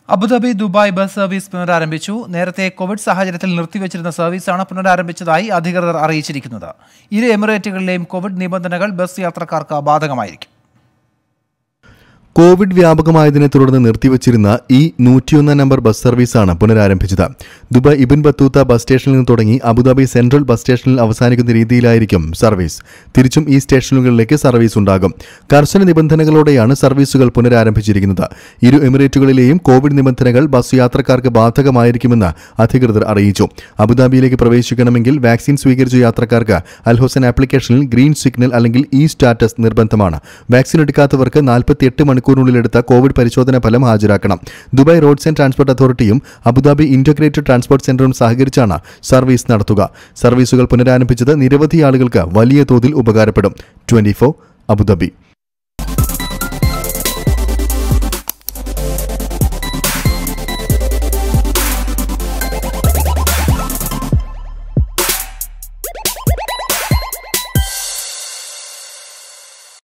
Abu Dhabi Dubai bus service പുനരാരംഭിച്ചു നേരത്തെ Covid സാഹചര്യത്തിൽ നിർത്തിവച്ചിരുന്ന സർവീസാണ് പുനരാരംഭിച്ചതായി അധികൃതർ അറിയിച്ചിരിക്കുന്നത് ഇരു എമിറേറ്റുകളിലെയും കോവിഡ് നിബന്ധനകൾ ബസ് യാത്രക്കാർക്ക് ബാധകമായിരിക്കും കോവിഡ് വ്യാപകമായതിനെ തുടർന്ന് നിർത്തിവച്ചിരുന്ന ഈ നൂറ്റിയൊന്നാം നമ്പർ ബസ് സർവീസാണ് പുനരാരംഭിച്ചത് ദുബായ് ഇബിൻ ബത്തൂത്ത ബസ് സ്റ്റേഷനിൽ നിന്ന് തുടങ്ങി അബുദാബി സെൻട്രൽ ബസ് സ്റ്റേഷനിൽ അവസാനിക്കുന്ന രീതിയിലായിരിക്കും സർവീസ് തിരിച്ചും ഈ സ്റ്റേഷനുകളിലേക്ക് സർവീസ് ഉണ്ടാകും കർശന നിബന്ധനകളോടെയാണ് സർവീസുകൾ പുനരാരംഭിച്ചിരിക്കുന്നത് ഇരു എമിറേറ്റുകളിലെയും കോവിഡ് നിബന്ധനകൾ ബസ് യാത്രക്കാർക്ക് ബാധകമായിരിക്കുമെന്ന് അധികൃതർ അറിയിച്ചു അബുദാബിയിലേക്ക് പ്രവേശിക്കണമെങ്കിൽ വാക്സിൻ സ്വീകരിച്ച യാത്രക്കാർക്ക് അൽഹോസൻ ആപ്ലിക്കേഷനിൽ ഗ്രീൻ സിഗ്നൽ അല്ലെങ്കിൽ ഇ സ്റ്റാറ്റസ് നിർബന്ധമാണ് വാക്സിൻ എടുക്കാത്തവർക്ക് നാൽപ്പത്തിയെട്ട് മണിക്കൂറിനുള്ളിൽ എടുത്ത കോവിഡ് പരിശോധന ഫലം ഹാജരാക്കണം ദുബായ് റോഡ്സ് ആൻഡ് ട്രാൻസ്പോർട്ട് അതോറിറ്റിയും അബുദാബി ഇന്റഗ്രേറ്റഡ് ട്രാൻസ്പോർട്ട് സെന്ററും സഹകരിച്ചാണ് സർവീസ് നടത്തുക സർവീസുകൾ പുനരാരംഭിച്ചത് നിരവധി ആളുകൾക്ക് വലിയ തോതിൽ ഉപകാരപ്പെടും ട്വന്റി അബുദാബി